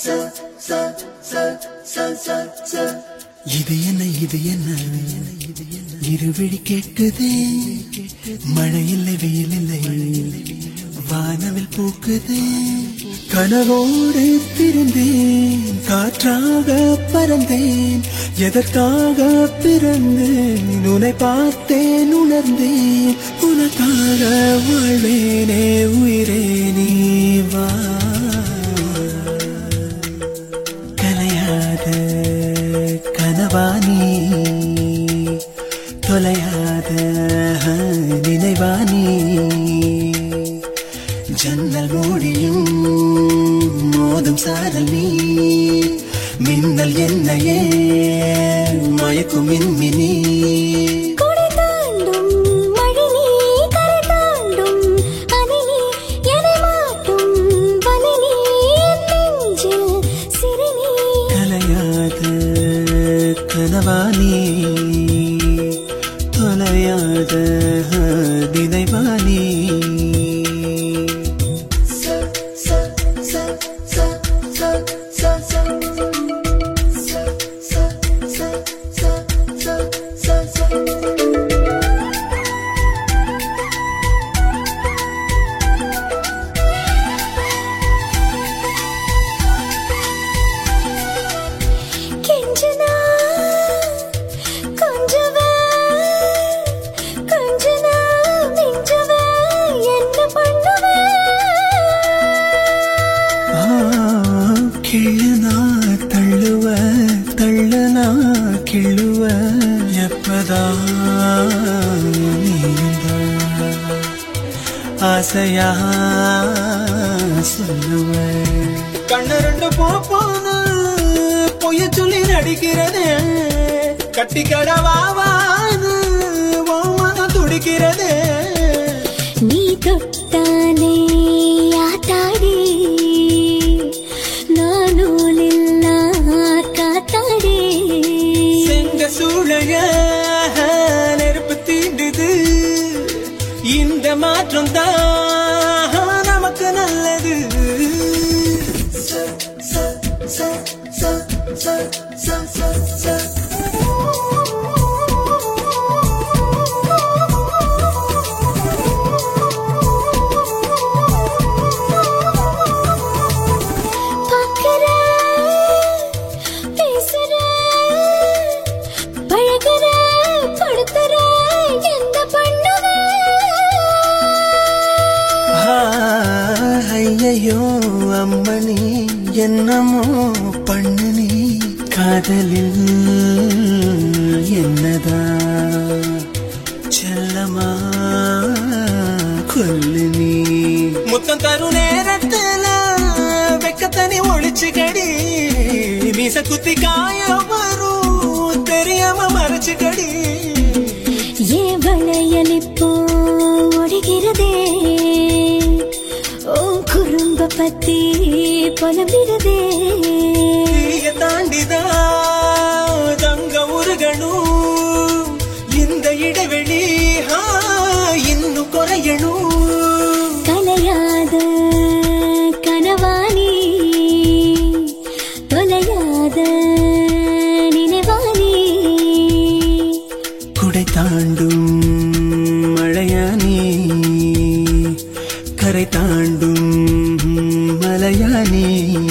இது என்ன இது என்ன இருவிழி கேட்குதே மழை இல்லை வெயில் இல்லை வானவில் பூக்குதே கனவோடு பிறந்தேன் காற்றாக பறந்தேன் எதற்காக பிறந்தேன் உன்னை பார்த்தேன் உணர்ந்தேன் உனக்காக வாழ்வேனே உயிரே நீ வா கலையாத கனவானி தொலையாத நினைவானி ஜன்னல் மூடியும் மோதும் சாரல் நீ மின்னல் என்னையே மயக்கும் மின்மினி கொடை தாண்டும் மழை நீ கரை தாண்டும் அலை நீ என்னை மாட்டும் வலை நீ என் நெஞ்சில் சிறை நீ கலையாத கனவானி தொலையாத நினைவானி கெஞ்சனா கொஞ்சவா கொஞ்சனா மிஞ்சவா என்ன பண்ணுவ ஆ, கிள்ளுனா தள்ளுவ தள்ளுனா கிள்ளுவ எப்பதா நீயுந்தான் ஆசையா சொல்லுவ கண்ணு ரெண்டு போன பொய்ய சொல்லி நடிக்கிறது கட்டி கடவாவான்னு ஓமன துடிக்கிறது நீ தொட்டாலே ஆட்டாடி நானூலில்ல காத்தாடி செங்க சூழைய நெருப்பு தீண்டுது இந்த மாற்றம் தான் நமக்கு நல்லது பார்க்கிற, பேசுற, பழகுற, படுத்துற, எந்த பண்ணுவ? ஐயையோ அம்மணி என்னமோ பண்ணு நீ காதலில் என்னதா செல்லமா கொல்லு நீ முத்தம் தரும் நேரத்துல வெக்கத்தனி ஒளிச்சு கடி மீச குத்தி காயம் வரும் தெரியாம மறைச்சு கடி ஏன் வளையல் இப்போ ஒடுகிறதே ஓ குறும்ப பத்தி புலம்பிடுதே தீய தாண்டிதான் தங்க உருகணும் இந்த இடைவெளி ஆ, இன்னும் குறையணும் கலையாத கனவாணி தொலையாத நினைவாணி குடை தாண்டும் மழையானி கரை தாண்டும் மலையானி